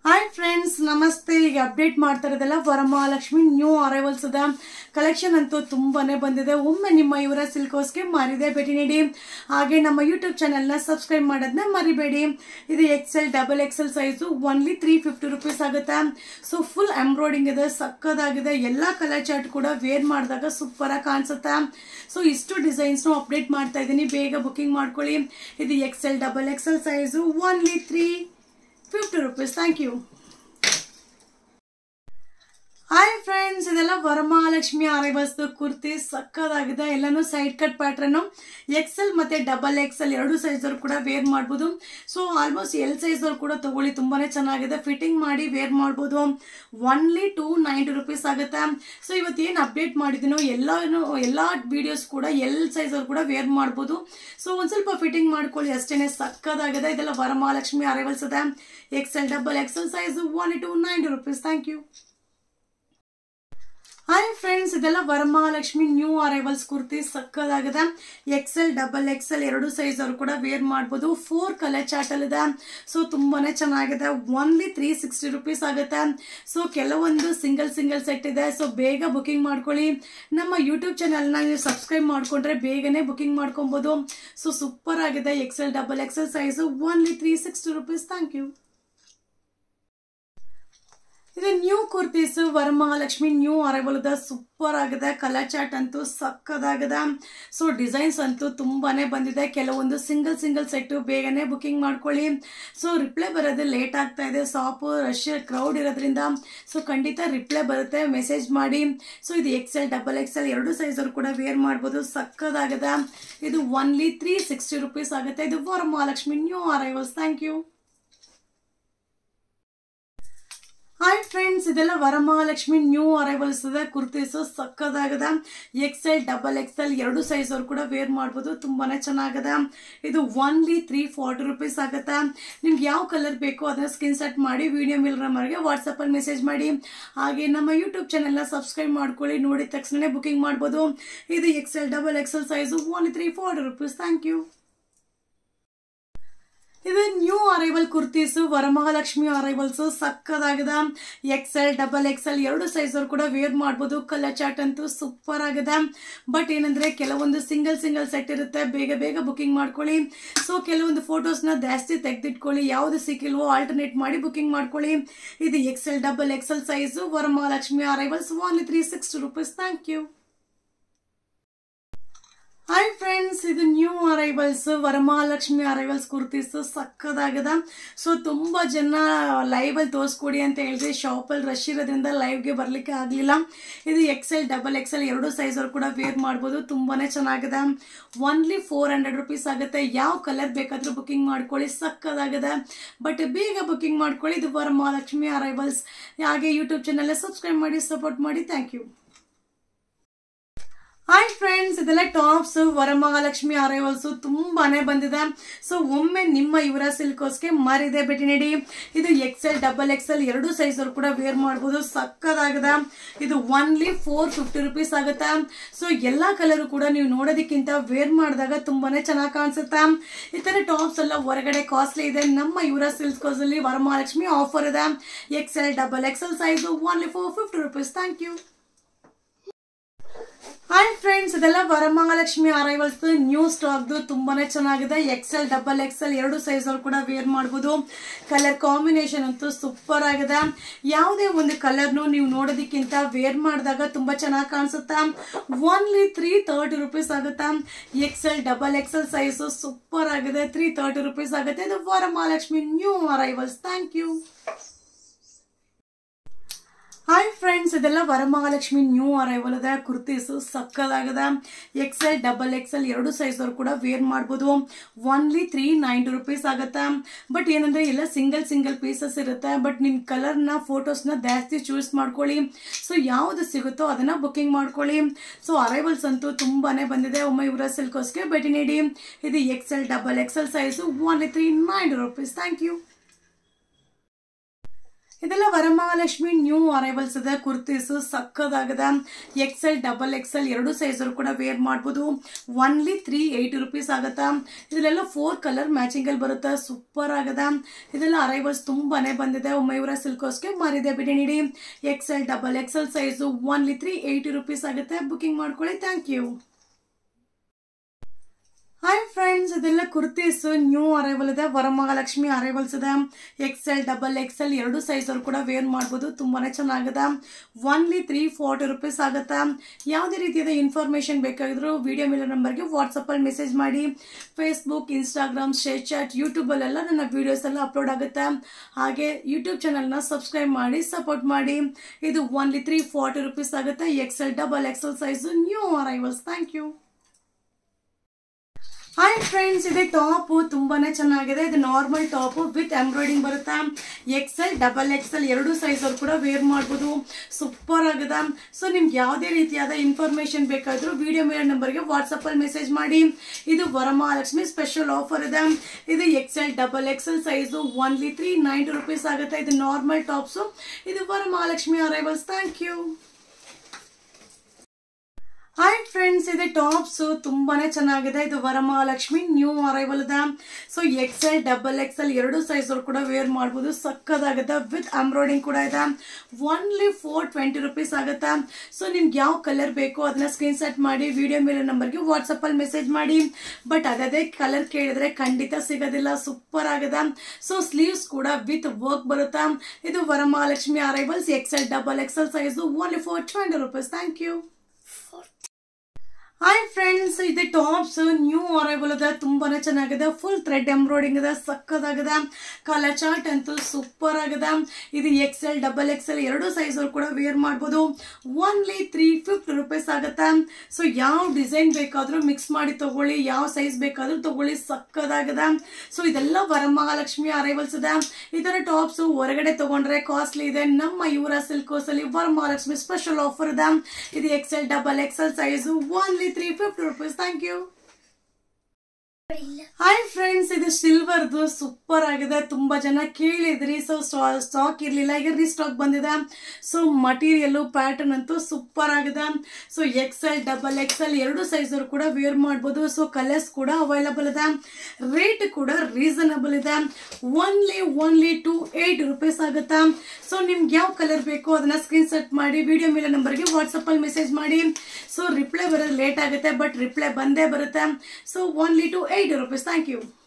hi friends ನಮಸ್ತೆ ಈಗ update ಮಾಡ್ತಾ ಇರೋದೆಲ್ಲ ವರಮಹಾಲಕ್ಷ್ಮಿ ನ್ಯೂ ಅರೈವಲ್ಸ್ ಅದ ಕಲೆಕ್ಷನ್ ಅಂತೂ ತುಂಬಾನೇ ಬಂದಿದೆ ಒಮ್ಮೆ ನಿಮ್ಮ ಇವರ ಸಿಲ್ಕೋಸ್ಗೆ ಮಾರಿದೆ ಭೇಟಿ ನೀಡಿ ಹಾಗೆ ನಮ್ಮ ಯೂಟ್ಯೂಬ್ ಚಾನೆಲ್ನ ಸಬ್ಸ್ಕ್ರೈಬ್ ಮಾಡೋದನ್ನ ಮರಿಬೇಡಿ ಇದು XL double XL size only three fifty rupees ಆಗುತ್ತೆ ಸೊ ಫುಲ್ ಎಂಬ್ರಾಯ್ಡಿಂಗ್ ಇದೆ ಸಕ್ಕದಾಗಿದೆ ಎಲ್ಲ ಕಲರ್ ಚಾರ್ಟ್ ಕೂಡ ವೇರ್ ಮಾಡಿದಾಗ ಸೂಪರ್ ಆಗಿ ಕಾಣಿಸುತ್ತೆ ಸೊ ಇಷ್ಟು ಡಿಸೈನ್ಸ್ನು ಅಪ್ಡೇಟ್ ಮಾಡ್ತಾ ಇದ್ದೀನಿ ಬೇಗ ಬುಕಿಂಗ್ ಮಾಡ್ಕೊಳ್ಳಿ ಇದು XL double XL size only three fifty rupees thank you hi friends ಇದೆಲ್ಲ ವರಮಹಾಲಕ್ಷ್ಮಿ ಅರೈವಲ್ಸ್ ಕುರ್ತಿ ಸಕ್ಕದಾಗಿದೆ ಎಲ್ಲಾನು ಸೈಡ್ ಕಟ್ ಪ್ಯಾಟ್ರನ್ ಎಕ್ಸೆಲ್ ಮತ್ತೆ ಡಬಲ್ ಎಕ್ಸೆಲ್ ಎರಡು ಸೈಜ್ ಅವ್ರು ಕೂಡ ವೇರ್ ಮಾಡ್ಬೋದು ಸೊ ಆಲ್ಮೋಸ್ಟ್ ಎಲ್ ಸೈಜ್ ಅವ್ರು ಕೂಡ ತಗೊಳ್ಳಿ ತುಂಬಾನೇ ಚೆನ್ನಾಗಿದೆ ಫಿಟ್ಟಿಂಗ್ ಮಾಡಿ ವೇರ್ ಮಾಡ್ಬೋದು ಒನ್ಲಿ ಟೂ ನೈಂಟಿ ರುಪೀಸ್ ಆಗುತ್ತೆ ಸೊ ಇವತ್ತು ಏನು ಅಪ್ಡೇಟ್ ಮಾಡಿದ್ದೀನೋ ಎಲ್ಲಾನು ಎಲ್ಲ ವಿಡಿಯೋಸ್ ಕೂಡ ಎಲ್ ಸೈಜ್ ಅವ್ರು ಕೂಡ ವೇರ್ ಮಾಡ್ಬೋದು ಸೊ ಒಂದ್ ಸ್ವಲ್ಪ ಫಿಟ್ಟಿಂಗ್ ಮಾಡ್ಕೊಳ್ಳಿ ಅಷ್ಟೇನೆ ಸಕ್ಕದಾಗಿದೆ ಇದೆಲ್ಲ ವರಮಹಾಲಕ್ಷ್ಮಿ ಅರೈವಲ್ಸ್ ಇದೆ XL double XL size one two ninety rupees thank you hi friends ಇದೆಲ್ಲ ವರಮಹಾಲಕ್ಷ್ಮಿ ನ್ಯೂ ಅರೈವಲ್ಸ್ ಕುರ್ತಿ ಸಕ್ಕದಾಗಿದೆ ಎಕ್ಸೆಲ್ ಡಬಲ್ ಎಕ್ಸೆಲ್ ಎರಡು ಸೈಜ್ ಅವರು ಕೂಡ ವೇರ್ ಮಾಡ್ಬೋದು ಫೋರ್ ಕಲರ್ ಚಾರ್ಟಲ್ ಇದೆ ಸೊ ತುಂಬಾನೇ ಚೆನ್ನಾಗಿದೆ ಒನ್ಲಿ ತ್ರೀ ಸಿಕ್ಸ್ಟಿ ರುಪೀಸ್ ಆಗುತ್ತೆ ಸೊ ಕೆಲವೊಂದು ಸಿಂಗಲ್ ಸಿಂಗಲ್ ಸೆಟ್ ಇದೆ ಸೊ ಬೇಗ ಬುಕಿಂಗ್ ಮಾಡ್ಕೊಳ್ಳಿ ನಮ್ಮ ಯೂಟ್ಯೂಬ್ ಚಾನಲ್ನ ನೀವು ಸಬ್ಸ್ಕ್ರೈಬ್ ಮಾಡ್ಕೊಂಡ್ರೆ ಬೇಗನೆ ಬುಕಿಂಗ್ ಮಾಡ್ಕೊಬೋದು ಸೊ ಸೂಪರ್ ಆಗಿದೆ XL double XL size only three sixty rupees thank you ಇದು new kurtis Varamahalakshmi new arrival ಇದೆ ಸೂಪರ್ ಆಗಿದೆ ಕಲರ್ ಚಾರ್ಟ್ ಅಂತೂ ಸಕ್ಕದಾಗಿದೆ ಸೊ ಡಿಸೈನ್ಸ್ ಅಂತೂ ತುಂಬಾನೇ ಬಂದಿದೆ ಕೆಲವೊಂದು ಸಿಂಗಲ್ ಸಿಂಗಲ್ ಸೆಟ್ ಬೇಗನೆ ಬುಕಿಂಗ್ ಮಾಡ್ಕೊಳ್ಳಿ ಸೊ ರಿಪ್ಲೈ ಬರೋದು ಲೇಟ್ ಆಗ್ತಾ ಇದೆ ಶಾಪ್ ರಶ್ ಕ್ರೌಡ್ ಇರೋದ್ರಿಂದ ಸೊ ಖಂಡಿತ ರಿಪ್ಲೈ ಬರುತ್ತೆ ಮೆಸೇಜ್ ಮಾಡಿ ಸೊ ಇದು ಎಕ್ಸೆಲ್ ಡಬಲ್ ಎಕ್ಸೆಲ್ ಎರಡು ಸೈಜ್ ಅವ್ರು ಕೂಡ ವೇರ್ ಮಾಡ್ಬೋದು ಸಕ್ಕದಾಗಿದೆ ಇದು ಒನ್ಲಿ ತ್ರೀ ಸಿಕ್ಸ್ಟಿ ರುಪೀಸ್ ಆಗುತ್ತೆ ಇದು Varamahalakshmi new arrivals thank you hi friends ಇದೆಲ್ಲ ವರಮಹಾಲಕ್ಷ್ಮಿ ನ್ಯೂ ಅರೈವಲ್ಸ್ ಇದೆ ಕುರ್ತೀಸು ಸಕ್ಕದಾಗಿದೆ ಎಕ್ಸೆಲ್ ಡಬಲ್ ಎಕ್ಸೆಲ್ ಎರಡು ಸೈಜ್ ಅವ್ರು ಕೂಡ ವೇರ್ ಮಾಡ್ಬೋದು ತುಂಬಾನೇ ಚೆನ್ನಾಗಿದೆ ಇದು ಒನ್ಲಿ ತ್ರೀ ಫಾರ್ಟಿ ರುಪೀಸ್ ಆಗುತ್ತೆ ನಿಮ್ಗೆ ಯಾವ ಕಲರ್ ಬೇಕೋ ಅದನ್ನ ಸ್ಕ್ರೀನ್ ಶಾಟ್ ಮಾಡಿ ವಿಡಿಯೋ ಮೇಲ್ ನಂಬರ್ಗೆ ವಾಟ್ಸಪ್ಪಲ್ಲಿ ಮೆಸೇಜ್ ಮಾಡಿ ಹಾಗೆ ನಮ್ಮ ಯೂಟ್ಯೂಬ್ ಚಾನೆಲ್ನ ಸಬ್ಸ್ಕ್ರೈಬ್ ಮಾಡ್ಕೊಳ್ಳಿ ನೋಡಿದ ತಕ್ಷಣ ಬುಕಿಂಗ್ ಮಾಡ್ಬೋದು ಇದು XL double XL size only three forty rupees thank you ಇದು new arrival kurtis Varamahalakshmi arrivals ಸಕ್ಕದಾಗಿದೆ ಎಕ್ಸೆಲ್ ಡಬಲ್ ಎಕ್ಸೆಲ್ ಎರಡು ಸೈಜ್ ಅವ್ರು ಕೂಡ ವೇರ್ ಮಾಡ್ಬೋದು ಕಲರ್ ಚಾರ್ಟ್ ಅಂತೂ ಸೂಪರ್ ಆಗಿದೆ ಬಟ್ ಏನಂದ್ರೆ ಕೆಲವೊಂದು ಸಿಂಗಲ್ ಸಿಂಗಲ್ ಸೆಟ್ ಇರುತ್ತೆ ಬೇಗ ಬೇಗ ಬುಕಿಂಗ್ ಮಾಡ್ಕೊಳ್ಳಿ ಸೊ ಕೆಲವೊಂದು ಫೋಟೋಸ್ನ ಜಾಸ್ತಿ ತೆಗೆದಿಟ್ಕೊಳ್ಳಿ ಯಾವ್ದು ಸಿಕ್ಕಿಲ್ವೋ ಆಲ್ಟರ್ನೇಟ್ ಮಾಡಿ ಬುಕಿಂಗ್ ಮಾಡ್ಕೊಳ್ಳಿ ಇದು XL double XL size Varamahalakshmi arrivals one three sixty rupees thank you hi friends ಇದು new arrivals Varamahalakshmi arrivals kurtis ಸಕ್ಕದಾಗಿದೆ ಸೊ ತುಂಬಾ ಜನ ಲೈವ್ ಅಲ್ಲಿ ತೋರಿಸ್ಕೊಡಿ ಅಂತ ಹೇಳಿದ್ರೆ ಶಾಪಲ್ಲಿ ರಶ್ ಇರೋದ್ರಿಂದ ಲೈವ್ಗೆ ಬರ್ಲಿಕ್ಕೆ ಆಗಲಿಲ್ಲ ಇದು ಎಕ್ಸೆಲ್ ಡಬಲ್ ಎಕ್ಸೆಲ್ ಎರಡು ಸೈಜ್ ಅವ್ರು ಕೂಡ ವೇರ್ ಮಾಡ್ಬೋದು ತುಂಬಾನೇ ಚೆನ್ನಾಗಿದೆ ಒನ್ಲಿ ಫೋರ್ ಹಂಡ್ರೆಡ್ ರುಪೀಸ್ ಆಗುತ್ತೆ ಯಾವ ಕಲರ್ ಬೇಕಾದ್ರೂ ಬುಕಿಂಗ್ ಮಾಡ್ಕೊಳ್ಳಿ ಸಕ್ಕದಾಗಿದೆ ಬಟ್ ಬೇಗ ಬುಕಿಂಗ್ ಮಾಡ್ಕೊಳ್ಳಿ ಇದು ವರಮಹಾಲಕ್ಷ್ಮಿ ಅರೈವಲ್ಸ್ ಹಾಗೆ ಯೂಟ್ಯೂಬ್ ಚಾನಲ್ ಸಬ್ಸ್ಕ್ರೈಬ್ ಮಾಡಿ ಸಪೋರ್ಟ್ ಮಾಡಿ ಥ್ಯಾಂಕ್ ಯು ಹಾಯ್ ಫ್ರೆಂಡ್ಸ್ ಇದೆಲ್ಲ ಟಾಪ್ಸ್ ವರಮಹಾಲಕ್ಷ್ಮಿ ಅರೈವಲ್ಸ್ ತುಂಬಾನೇ ಬಂದಿದೆ ಸೊ ಒಮ್ಮೆ ನಿಮ್ಮ ಇವರ ಸಿಲ್ಕೋಸ್ಗೆ ಮಾರಿದೆ ಭೇಟಿ ನೀಡಿ ಇದು ಎಕ್ಸೆಲ್ ಡಬಲ್ ಎಕ್ಸೆಲ್ ಎರಡು ಸೈಜ್ ಅವ್ರು ಕೂಡ ವೇರ್ ಮಾಡ್ಬೋದು ಸಕ್ಕದಾಗಿದೆ ಇದು ಒನ್ಲಿ ಫೋರ್ ಫಿಫ್ಟಿ ರುಪೀಸ್ ಆಗುತ್ತೆ ಸೊ ಎಲ್ಲಾ ಕಲರ್ ಕೂಡ ನೀವು ನೋಡೋದಕ್ಕಿಂತ ವೇರ್ ಮಾಡಿದಾಗ ತುಂಬಾನೇ ಚೆನ್ನಾಗಿ ಕಾಣಿಸುತ್ತೆ ಈ ತರ ಟಾಪ್ಸ್ ಎಲ್ಲ ಹೊರಗಡೆ ಕಾಸ್ಟ್ಲಿ ಇದೆ ನಮ್ಮ ಇವರ ಸಿಲ್ಕೋಸ್ ಅಲ್ಲಿ ವರಮಹಾಲಕ್ಷ್ಮಿ ಆಫರ್ ಇದೆ XL double XL size only four fifty rupees thank you hi friends ಇದೆಲ್ಲ ವರಮಹಾಲಕ್ಷ್ಮಿ ಅರೈವಲ್ಸ್ ನ್ಯೂ ಸ್ಟಾಕ್ದು ತುಂಬಾನೇ ಚೆನ್ನಾಗಿದೆ ಎಕ್ಸೆಲ್ ಡಬಲ್ ಎಕ್ಸೆಲ್ ಎರಡು ಸೈಜ್ ಅವ್ರು ಕೂಡ ವೇರ್ ಮಾಡ್ಬೋದು ಕಲರ್ ಕಾಂಬಿನೇಷನ್ ಅಂತೂ ಸೂಪರ್ ಆಗಿದೆ ಯಾವುದೇ ಒಂದು ಕಲರ್ನು ನೀವು ನೋಡೋದಕ್ಕಿಂತ ವೇರ್ ಮಾಡಿದಾಗ ತುಂಬಾ ಚೆನ್ನಾಗಿ ಕಾಣಿಸುತ್ತೆ ಒನ್ಲಿ ತ್ರೀ ತರ್ಟಿ ರುಪೀಸ್ ಆಗುತ್ತೆ XL double XL size super ಆಗಿದೆ ತ್ರೀ ತರ್ಟಿ ರುಪೀಸ್ ಆಗುತ್ತೆ ಇದು Varamahalakshmi new arrivals thank you hi friends ಇದೆಲ್ಲ ವರಮಹಾಲಕ್ಷ್ಮಿ ನ್ಯೂ ಅರೈವಲ್ ಇದೆ ಕುರ್ತೀಸು ಸಕ್ಕದಾಗಿದೆ ಎಕ್ಸೆಲ್ ಡಬಲ್ ಎಕ್ಸೆಲ್ ಎರಡು ಸೈಜ್ ಅವ್ರು ಕೂಡ ವೇರ್ ಮಾಡ್ಬೋದು ಒನ್ಲಿ ತ್ರೀ ನೈಂಟಿ ರುಪೀಸ್ ಆಗುತ್ತೆ ಬಟ್ ಏನಂದ್ರೆ ಎಲ್ಲ ಸಿಂಗಲ್ ಸಿಂಗಲ್ ಪೀಸಸ್ ಇರುತ್ತೆ ಬಟ್ ನಿಮ್ ಕಲರ್ನ ಫೋಟೋಸ್ನ ಜಾಸ್ತಿ ಚೂಸ್ ಮಾಡ್ಕೊಳ್ಳಿ ಸೊ ಯಾವ್ದು ಸಿಗುತ್ತೋ ಅದನ್ನ ಬುಕಿಂಗ್ ಮಾಡ್ಕೊಳ್ಳಿ ಸೊ ಅರೈವಲ್ಸ್ ಅಂತೂ ತುಂಬಾನೇ ಬಂದಿದೆ ಒಮ್ಮೆ ಇವರ ಸಿಲ್ಕೋಸ್ಗೆ ಭೇಟಿ ನೀಡಿ ಇದು XL double XL size only three ninety rupees thank you ಇದೆಲ್ಲ ವರಮಹಾಲಕ್ಷ್ಮಿ ನ್ಯೂ ಅರೈವಲ್ಸ್ ಇದೆ ಕುರ್ತೀಸ್ ಸಕ್ಕದಾಗದ ಎಕ್ಸೆಲ್ ಡಬಲ್ ಎಕ್ಸೆಲ್ ಎರಡು ಸೈಜ್ ಕೂಡ ವೇರ್ ಮಾಡ್ಬೋದು ಒನ್ಲಿ ತ್ರೀ ಏಯ್ಟಿ ರುಪೀಸ್ ಆಗತ್ತಾ ಇದೆಲ್ಲ ಫೋರ್ ಕಲರ್ ಮ್ಯಾಚಿಂಗ್ ಅಲ್ಲಿ ಬರುತ್ತೆ ಸೂಪರ್ ಆಗದ ಇದೆಲ್ಲ ಅರೈವಲ್ಸ್ ತುಂಬಾನೇ ಬಂದಿದೆ ಮಯೂರ ಸಿಲ್ಕೋಸ್ಗೆ ಮಾರಿದೆ ಬಿಡಿ ನೀಡಿ XL double XL size only three eighty rupees ಆಗುತ್ತೆ ಬುಕಿಂಗ್ ಮಾಡ್ಕೊಳ್ಳಿ ಥ್ಯಾಂಕ್ ಯು ಹಾಯ್ ಫ್ರೆಂಡ್ಸ್ ಇದೆಲ್ಲ ಕುರ್ತೀಸ್ ನ್ಯೂ ಅರೈವಲ್ ಇದೆ ವರಮಹಾಲಕ್ಷ್ಮಿ ಅರೈವಲ್ಸ್ ಇದೆ ಎಕ್ಸೆಲ್ ಡಬಲ್ ಎಕ್ಸೆಲ್ ಎರಡು ಸೈಜ್ ಅವ್ರು ಕೂಡ ವೇರ್ ಮಾಡ್ಬೋದು ತುಂಬಾನೇ ಚೆನ್ನಾಗಿದೆ ಒನ್ಲಿ ತ್ರೀ ಫಾರ್ಟಿ ರುಪೀಸ್ ಆಗುತ್ತೆ ಯಾವುದೇ ರೀತಿಯಾದ ಇನ್ಫಾರ್ಮೇಶನ್ ಬೇಕಾಗಿದ್ರು ವಿಡಿಯೋ ಮೇಲೆ ನಂಬರ್ಗೆ ವಾಟ್ಸಪ್ಪಲ್ಲಿ ಮೆಸೇಜ್ ಮಾಡಿ ಫೇಸ್ಬುಕ್ ಇನ್ಸ್ಟಾಗ್ರಾಮ್ ಶೇರ್ ಚಾಟ್ ಯೂಟ್ಯೂಬಲ್ಲೆಲ್ಲ ನನ್ನ ವಿಡಿಯೋಸ್ ಎಲ್ಲ ಅಪ್ಲೋಡ್ ಆಗುತ್ತೆ ಹಾಗೆ ಯೂಟ್ಯೂಬ್ ಚಾನಲ್ನ ಸಬ್ಸ್ಕ್ರೈಬ್ ಮಾಡಿ ಸಪೋರ್ಟ್ ಮಾಡಿ ಇದು ಒನ್ಲಿ ತ್ರೀ ಫಾರ್ಟಿ ರುಪೀಸ್ ಆಗುತ್ತೆ XL double XL size new arrivals thank you hi friends ಇದೆ ಟಾಪ್ ತುಂಬಾನೇ ಚೆನ್ನಾಗಿದೆ ಇದು ನಾರ್ಮಲ್ ಟಾಪ್ ವಿತ್ ಎಂಬ್ರಾಯ್ಡಿಂಗ್ ಬರುತ್ತೆ ಎಕ್ಸೆಲ್ ಡಬಲ್ ಎಕ್ಸೆಲ್ ಎರಡು ಸೈಜ್ ಅವ್ರು ಕೂಡ ವೇರ್ ಮಾಡ್ಬೋದು ಸೂಪರ್ ಆಗಿದೆ ಸೊ ನಿಮ್ಗೆ ಯಾವುದೇ ರೀತಿಯಾದ ಇನ್ಫಾರ್ಮೇಶನ್ ಬೇಕಾದರೂ ವಿಡಿಯೋ ಮೇಲೆ ನಂಬರ್ಗೆ ವಾಟ್ಸಪ್ಪಲ್ಲಿ ಮೆಸೇಜ್ ಮಾಡಿ ಇದು ವರಮಹಾಲಕ್ಷ್ಮಿ ಸ್ಪೆಷಲ್ ಆಫರ್ ಇದೆ ಇದು XL double XL size only three ninety rupees ಆಗುತ್ತೆ ಇದು ನಾರ್ಮಲ್ ಟಾಪ್ಸು ಇದು Varamahalakshmi arrivals thank you hi friends ಇದೆ ಟಾಪ್ಸ್ ತುಂಬಾನೇ ಚೆನ್ನಾಗಿದೆ ಇದು ವರಮಹಾಲಕ್ಷ್ಮಿ ನ್ಯೂ ಅರೈವಲ್ ಇದೆ ಸೊ ಎಕ್ಸೆಲ್ ಡಬಲ್ ಎಕ್ಸೆಲ್ ಎರಡು ಸೈಜ್ ಅವ್ರು ಕೂಡ ವೇರ್ ಮಾಡ್ಬೋದು ಸಕ್ಕದಾಗುತ್ತೆ ವಿತ್ ಎಂಬ್ರಾಯ್ಡಿಂಗ್ ಕೂಡ ಇದೆ ಒನ್ಲಿ ಫೋರ್ ಟ್ವೆಂಟಿ ರುಪೀಸ್ ಆಗುತ್ತೆ ಸೊ ನಿಮ್ಗೆ ಯಾವ ಕಲರ್ ಬೇಕು ಅದನ್ನ ಸ್ಕ್ರೀನ್ ಶಾಟ್ ಮಾಡಿ ವಿಡಿಯೋ ಮೇಲೆ ನಂಬರ್ಗೆ ವಾಟ್ಸಪ್ಪಲ್ಲಿ ಮೆಸೇಜ್ ಮಾಡಿ ಬಟ್ ಅದೇ ಕಲರ್ ಕೇಳಿದ್ರೆ ಖಂಡಿತ ಸಿಗೋದಿಲ್ಲ ಸೂಪರ್ ಆಗಿದೆ ಸೊ ಸ್ಲೀವ್ಸ್ ಕೂಡ ವಿತ್ ವರ್ಕ್ ಬರುತ್ತೆ ಇದು Varamahalakshmi arrivals XL double XL size only four twenty rupees thank you hi friends ಇದು ಟಾಪ್ಸ್ ನ್ಯೂ ಅರೈವಲ್ ಇದೆ ತುಂಬಾನೇ ಚೆನ್ನಾಗಿದೆ ಫುಲ್ ಥ್ರೆಡ್ ಎಂಬ್ರಾಯ್ಡಿಂಗ್ ಇದೆ ಸಕ್ಕದಾಗಿದೆ ಕಲರ್ ಚಾರ್ಟ್ ಅಂತೂ ಸೂಪರ್ ಆಗಿದೆ ಇದು ಎಕ್ಸೆಲ್ ಡಬಲ್ ಎಕ್ಸೆಲ್ ಎರಡು ಸೈಜ್ ಅವ್ರು ಕೂಡ ವೇರ್ ಮಾಡ್ಬೋದು ಓನ್ಲಿ ತ್ರೀ ಫಿಫ್ಟಿ ರುಪೀಸ್ ಆಗುತ್ತೆ ಸೊ ಯಾವ ಡಿಸೈನ್ ಬೇಕಾದರೂ ಮಿಕ್ಸ್ ಮಾಡಿ ತಗೊಳ್ಳಿ ಯಾವ ಸೈಜ್ ಬೇಕಾದರೂ ತಗೊಳ್ಳಿ ಸಕ್ಕದಾಗಿದೆ ಸೊ ಇದೆಲ್ಲ ವರಮಹಾಲಕ್ಷ್ಮಿ ಅರೈವಲ್ಸ್ ಇದೆ ಈ ಥರ ಟಾಪ್ಸ್ ಹೊರಗಡೆ ತಗೊಂಡ್ರೆ ಕಾಸ್ಟ್ಲಿ ಇದೆ ನಮ್ಮ ಇವರ ಸಿಲ್ಕೋಸ್ ಅಲ್ಲಿ ವರಮಹಾಲಕ್ಷ್ಮಿ ಸ್ಪೆಷಲ್ ಆಫರ್ ಇದೆ ಇದು XL double XL size only three fifty rupees thank you hi friends ಇದು ಸಿಲ್ವರ್ದು ಸೂಪರ್ ಆಗಿದೆ ತುಂಬಾ ಜನ ಕೇಳಿದ್ರಿ ಸೊ ಸ್ಟಾಕ್ ಇರ್ಲಿಲ್ಲ ಈಗ ರೀಸ್ಟಾಕ್ ಬಂದಿದೆ ಸೊ ಮಟೀರಿಯಲ್ ಪ್ಯಾಟರ್ನ್ ಅಂತೂ ಸೂಪರ್ ಆಗಿದೆ ಸೊ ಎಕ್ಸೆಲ್ ಡಬಲ್ ಎಕ್ಸೆಲ್ ಎರಡು ಸೈಜ್ ಅವರು ಕೂಡ ವೇರ್ ಮಾಡ್ಬೋದು ಸೊ ಕಲರ್ಸ್ ಕೂಡ ಅವೈಲಬಲ್ ಇದೆ ರೇಟ್ ಕೂಡ ರೀಸನಬಲ್ ಇದೆ only only two eight rupees ಆಗುತ್ತಾ ಸೊ ನಿಮ್ಗೆ ಯಾವ ಕಲರ್ ಬೇಕು ಅದನ್ನ ಸ್ಕ್ರೀನ್ ಶಾಟ್ ಮಾಡಿ ವಿಡಿಯೋ ಮೇಲೆ ನಂಬರ್ಗೆ ವಾಟ್ಸಪ್ಪಲ್ಲಿ ಮೆಸೇಜ್ ಮಾಡಿ ಸೊ ರಿಪ್ಲೈ ಬರೋದು ಲೇಟ್ ಆಗುತ್ತೆ ಬಟ್ ರಿಪ್ಲೈ ಬಂದೇ ಬರುತ್ತೆ so only two eight rupees thank you